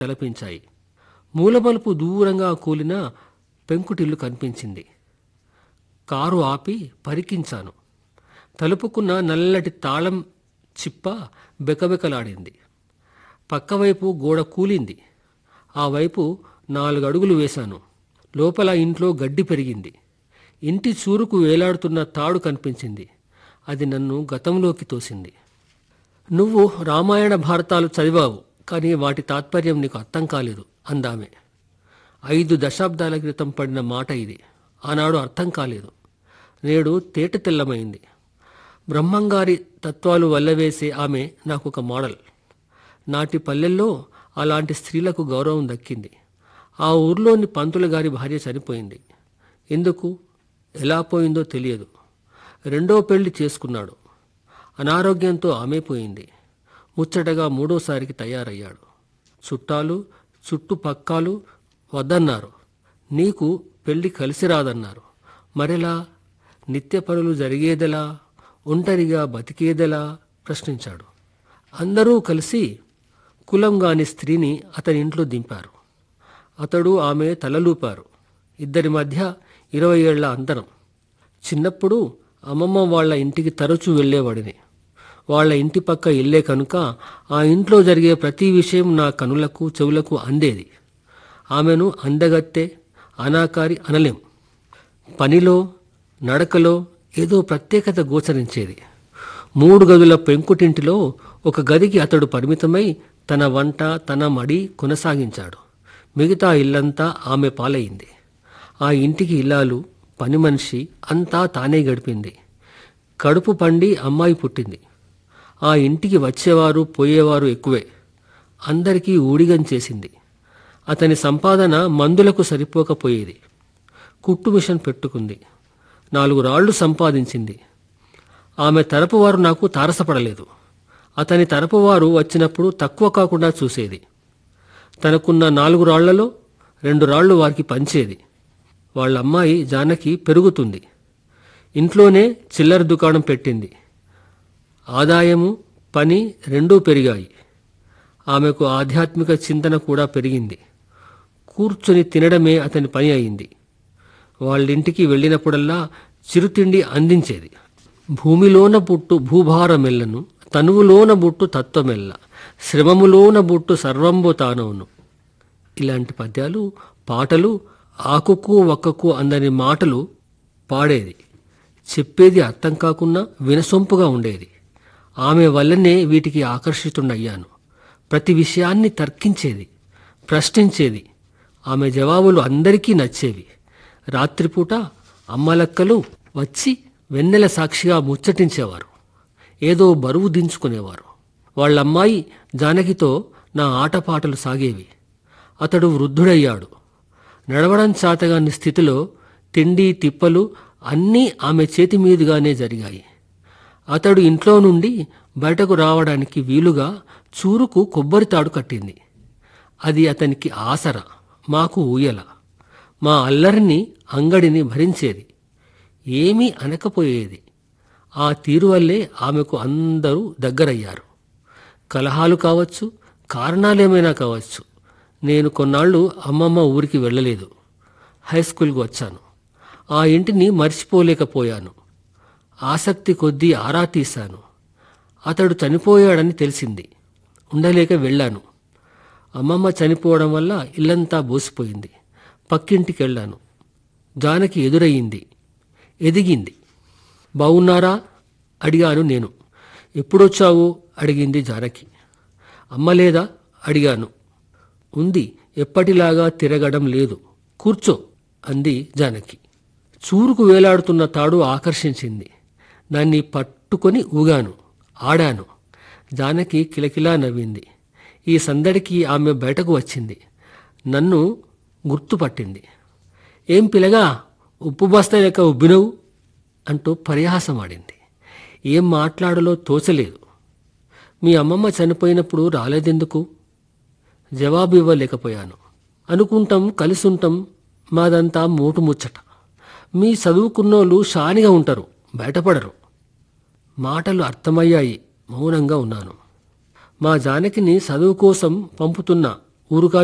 తలపించాయి మూలమలుపు దూరంగా కూలిన పెంకుటిల్లు కనిపించింది కారు ఆపి పరికించాను తలుపుకున్న నల్లటి తాళం చిప్ప బెకబెకలాడింది పక్కవైపు గోడ కూలింది ఆ వైపు నాలుగు అడుగులు వేశాను లోపల ఇంట్లో గడ్డి పెరిగింది ఇంటి చూరుకు వేలాడుతున్న తాడు కనిపించింది అది నన్ను గతంలోకి తోసింది నువ్వు రామాయణ భారతాలు చదివావు కానీ వాటి తాత్పర్యం నీకు అర్థం కాలేదు అందామె ఐదు దశాబ్దాల క్రితం పడిన మాట ఇది ఆనాడు అర్థం కాలేదు నేడు తేట తెల్లమైంది బ్రహ్మంగారి తత్వాలు వల్లవేసే ఆమె నాకు ఒక మోడల్ నాటి పల్లెల్లో అలాంటి స్త్రీలకు గౌరవం దక్కింది ఆ ఊర్లోని పంతులు గారి భార్య చనిపోయింది ఎందుకు ఎలా పోయిందో తెలియదు రెండో పెళ్లి చేసుకున్నాడు అనారోగ్యంతో ఆమె పోయింది ముచ్చటగా మూడోసారికి తయారయ్యాడు చుట్టాలు చుట్టుపక్కాలు వద్దన్నారు నీకు పెళ్లి కలిసి రాదన్నారు మరెలా నిత్య పనులు జరిగేదెలా ఒంటరిగా బతికేదెలా ప్రశ్నించాడు అందరూ కలిసి కులం గాని స్త్రీని అతని ఇంట్లో దింపారు అతడు ఆమె తలలూపారు ఇద్దరి మధ్య ఇరవై ఏళ్ల అంతరం చిన్నప్పుడు అమ్మమ్మ వాళ్ళ ఇంటికి తరచూ వెళ్ళేవాడిని వాళ్ళ ఇంటి పక్క ఇల్లే కనుక ఆ ఇంట్లో జరిగే ప్రతి విషయం నా కనులకు చెవులకు అందేది ఆమెను అందగత్తె అనాకారి అనలేం పనిలో నడకలో ఏదో ప్రత్యేకత గోచరించేది మూడు గదుల పెంకుటింటిలో ఒక గదికి అతడు పరిమితమై తన వంట తన మడి కొనసాగించాడు మిగతా ఇల్లంతా ఆమె పాలయింది ఆ ఇంటికి ఇల్లాలు పని మనిషి అంతా తానే గడిపింది కడుపు పండి అమ్మాయి పుట్టింది ఆ ఇంటికి వచ్చేవారు పోయేవారు ఎక్కువే అందరికీ ఊడిగం చేసింది అతని సంపాదన మందులకు సరిపోకపోయేది కుట్టు మిషన్ పెట్టుకుంది నాలుగు రాళ్లు సంపాదించింది ఆమె తరపు వారు నాకు తారసపడలేదు అతని తరపు వారు వచ్చినప్పుడు తక్కువ కాకుండా చూసేది తనకున్న నాలుగు రాళ్లలో రెండు రాళ్లు వారికి పంచేది వాళ్ళ అమ్మాయి జానకి పెరుగుతుంది ఇంట్లోనే చిల్లర దుకాణం పెట్టింది ఆదాయము పని రెండూ పెరిగాయి ఆమెకు ఆధ్యాత్మిక చింతన కూడా పెరిగింది కూర్చొని తినడమే అతని పని అయింది వాళ్ళింటికి వెళ్ళినప్పుడల్లా చిరుతిండి అందించేది భూమిలోన పుట్టు భూభారమెల్లను తనువులోన బుట్టు తత్వమెల్ల శ్రమములోన బుట్టు సర్వంబు తానవును ఇలాంటి పద్యాలు పాటలు ఆకుకు ఒక్కకు అందని మాటలు పాడేది చెప్పేది అర్థం కాకున్నా వినసొంపుగా ఉండేది ఆమె వల్లనే వీటికి ఆకర్షితుడయ్యాను ప్రతి విషయాన్ని తర్కించేది ప్రశ్నించేది ఆమె జవాబులు అందరికీ నచ్చేవి రాత్రిపూట అమ్మలక్కలు వచ్చి వెన్నెల సాక్షిగా ముచ్చటించేవారు ఏదో బరువు దించుకునేవారు వాళ్ళమ్మాయి జానకితో నా ఆటపాటలు సాగేవి అతడు వృద్ధుడయ్యాడు నడవడం చాతగాని స్థితిలో తిండి తిప్పలు అన్నీ ఆమె చేతి మీదుగానే జరిగాయి అతడు ఇంట్లో నుండి బయటకు రావడానికి వీలుగా చూరుకు కొబ్బరి తాడు కట్టింది అది అతనికి ఆసర మాకు ఊయల మా అల్లరిని అంగడిని భరించేది ఏమీ అనకపోయేది ఆ తీరు వల్లే ఆమెకు అందరూ దగ్గరయ్యారు కలహాలు కావచ్చు కారణాలేమైనా కావచ్చు నేను కొన్నాళ్ళు అమ్మమ్మ ఊరికి వెళ్ళలేదు హై స్కూల్కి వచ్చాను ఆ ఇంటిని మర్చిపోలేకపోయాను ఆసక్తి కొద్దీ ఆరా తీశాను అతడు చనిపోయాడని తెలిసింది ఉండలేక వెళ్ళాను అమ్మమ్మ చనిపోవడం వల్ల ఇల్లంతా బోసిపోయింది పక్కింటికి వెళ్ళాను జానకి ఎదురయ్యింది ఎదిగింది బాగున్నారా అడిగాను నేను ఎప్పుడొచ్చావు అడిగింది జానకి అమ్మ లేదా అడిగాను ఉంది ఎప్పటిలాగా తిరగడం లేదు కూర్చో అంది జానకి చూరుకు వేలాడుతున్న తాడు ఆకర్షించింది దాన్ని పట్టుకొని ఊగాను ఆడాను జానకి కిలకిలా నవ్వింది ఈ సందడికి ఆమె బయటకు వచ్చింది నన్ను గుర్తుపట్టింది ఏం పిలగా ఉప్పు బస్తా లెక్క ఉబ్బినవు అంటూ పరిహాసమాడింది ఏం మాట్లాడాలో తోచలేదు మీ అమ్మమ్మ చనిపోయినప్పుడు రాలేదెందుకు జవాబు ఇవ్వలేకపోయాను అనుకుంటాం కలిసుంటాం మాదంతా మూటు ముచ్చట మీ చదువుకున్నోళ్ళు షానిగా ఉంటారు బయటపడరు మాటలు అర్థమయ్యాయి మౌనంగా ఉన్నాను మా జానకిని చదువు కోసం పంపుతున్నా ఊరుగా